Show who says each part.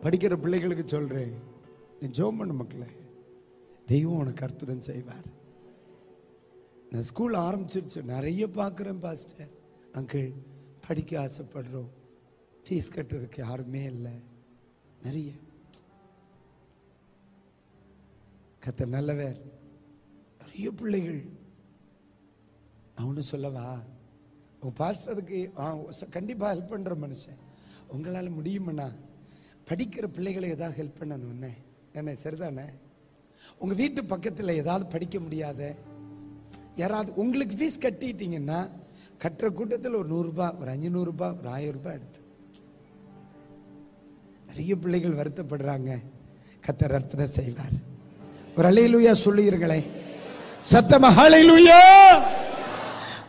Speaker 1: படிக்கிற பிள்ளைகளுக்கு சொல்றேன் நீ ஜோம் பண்ண மக்களே தெய்வம் உனக்கு அற்புதம் செய்வார் நான் ஸ்கூல் ஆரம்பிச்சிருச்சு நிறைய பார்க்குறேன் பாஸ்டர் அங்கிள் படிக்க ஆசைப்படுறோம் ஃபீஸ் கட்டுறதுக்கு யாருமே இல்லை நிறைய கத்த நல்லவர் நிறைய பிள்ளைகள் நான் ஒன்று சொல்லவா உங்க பாஸ்டருக்கு ஆ, ச- கண்டிப்பா ஹெல்ப் பண்ற மனுஷன் உங்களால முடியுமண்ணா படிக்கிற பிள்ளைகளை ஏதாவது ஹெல்ப் பண்ணணும் என்ன என்ன சரிதானே உங்க வீட்டு பக்கத்துல ஏதாவது படிக்க முடியாத யாராவது உங்களுக்கு ஃபீஸ் கட்டிட்டீங்கன்னா கட்டுற கூட்டத்தில் ஒரு நூறுரூபா ஒரு அஞ்சூறுரூபா ஒரு ஆயிரம் ரூபாய் எடுத்து நிறைய பிள்ளைகள் வருத்தப்படுறாங்க கத்தர் அற்புதம் செய்வார் ஒரு அலையிலுயா சொல்லுகிறீர்களே சத்தமா ஹalleluya